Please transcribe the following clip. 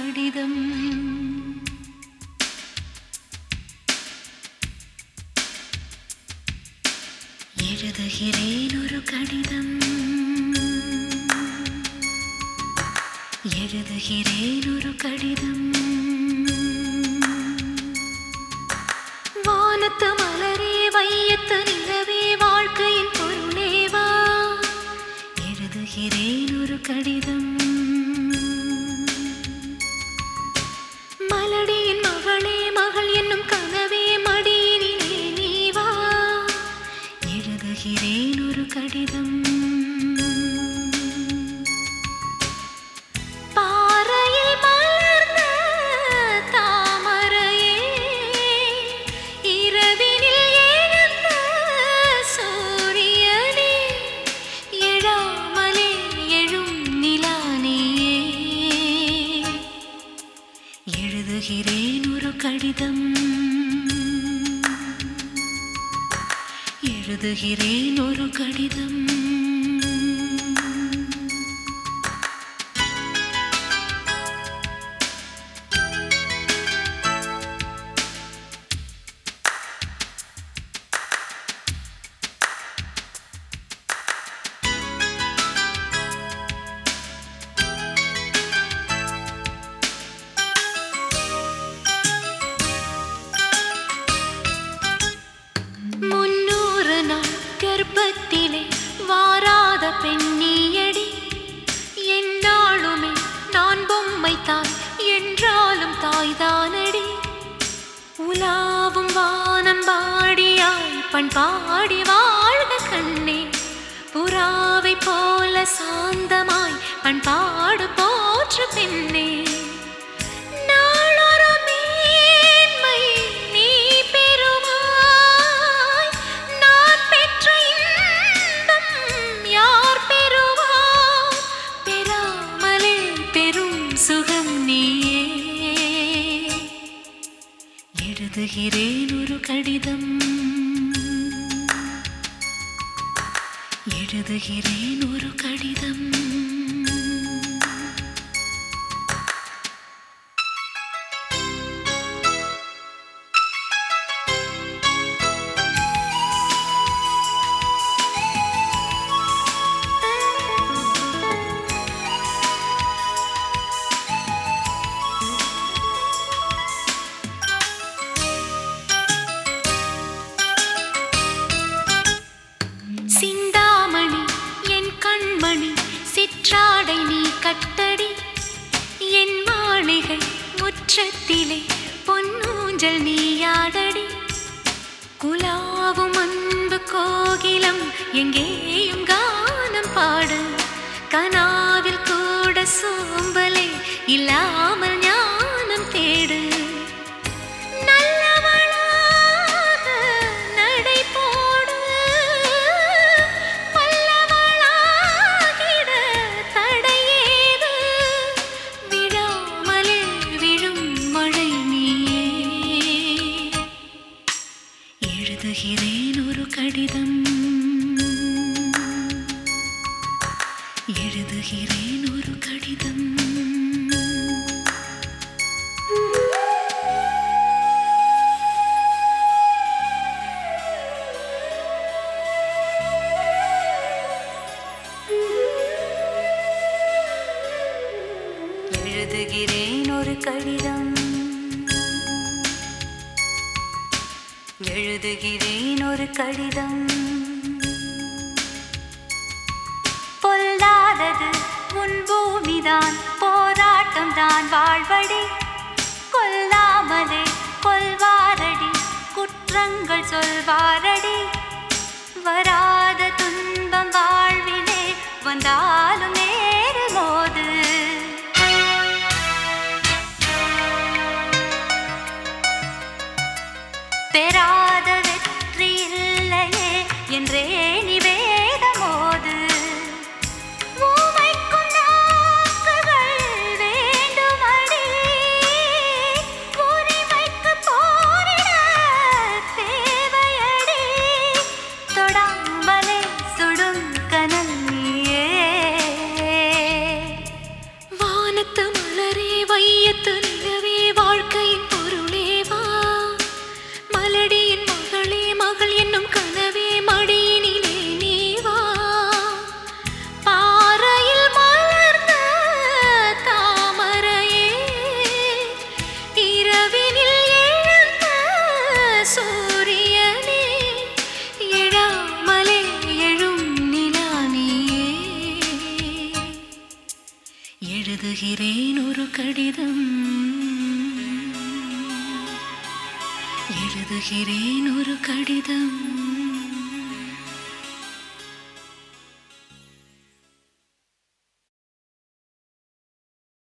கடிதம் எழுதுகிறேன் ஒரு கடிதம் எழுதுகிறேன் ஒரு கடிதம் வானத்து மலரே வையத்து நிலவே வாழ்க்கையின் பொருளேவா எழுதுகிறேன் ஒரு கடிதம் மலடியின் மகளே மகள் என்னும் கனவே மடியினிலே நீ வா எழுதுகிறேன் ஒரு கடிதம் பாறையில் மலர்ந்த தாமரையே இரவினில் எழுந்த சூரியனே எழாமலே எழும் நிலானியே எழுதுகிறேன் ஒரு கடிதம் எழுதுகிறேன் ஒரு கடிதம் முன்னூறு நாள் கர்ப்பத்திலே வாராத பெண்ணியடி என்னாலுமே நான் பொம்மை தாய் என்றாலும் தாய்தானடி உலாவும் வானம் பாடியாய் பண்பாடி வாழ்க கண்ணே புறாவை போல சாந்தமாய் பண்பாடு போற்று பெண்ணே நாளொரு மேன்மை நீ பெறுவாய். நான் பெற்ற இன்பம் யார் பெறுவார்? பெறாமலே பெரும் சுகம் நீயே எழுதுகிறேன் ஒரு கடிதம் எழுதுகிறேன் ஒரு கடிதம் சிந்தாமணி என் கண்மணி சிற்றாடை நீ கட்டடி என் மாளிகை முற்றத்திலே பொன்னூஞ்சல் நீயாடடி குலாவும் அன்பு கோகிலம் எங்கேயும் கானம் பாடு கனாவில் கூட சோம்பலே இல்லாமல் ஞானம் தேடு நல்லவளாக நடை போடு பல்லவளாகிட தடையேது விழாமலே விழும் மழை நீயே எழுதுகிறேன் ஒரு கடிதம் எழுதுகிறேன் ஒரு கடிதம் எழுதுகிறேன் ஒரு கடிதம் எழுதுகிறேன் ஒரு கடிதம் பொல்லாதது உன் பூமிதான் போராட்டம் தான் வாழ்வடி கொல்லாமலே கொல்வாரடி குற்றங்கள் சொல்வாரடி வராத துன்பம் வாழ்விலே வந்தாலும் நேரில் மோது பெறாத வெற்றி இல்லையே என்றே நிவேதமோது ஊமைக்கும் நாக்குகள் வேண்டுமடி உரிமைக்கு போரிட தேவையடி தொடாமலே சுடும் கனல் நீயே எழுதுகிறேன் ஒரு கடிதம் எழுதுகிறேன் ஒரு கடிதம்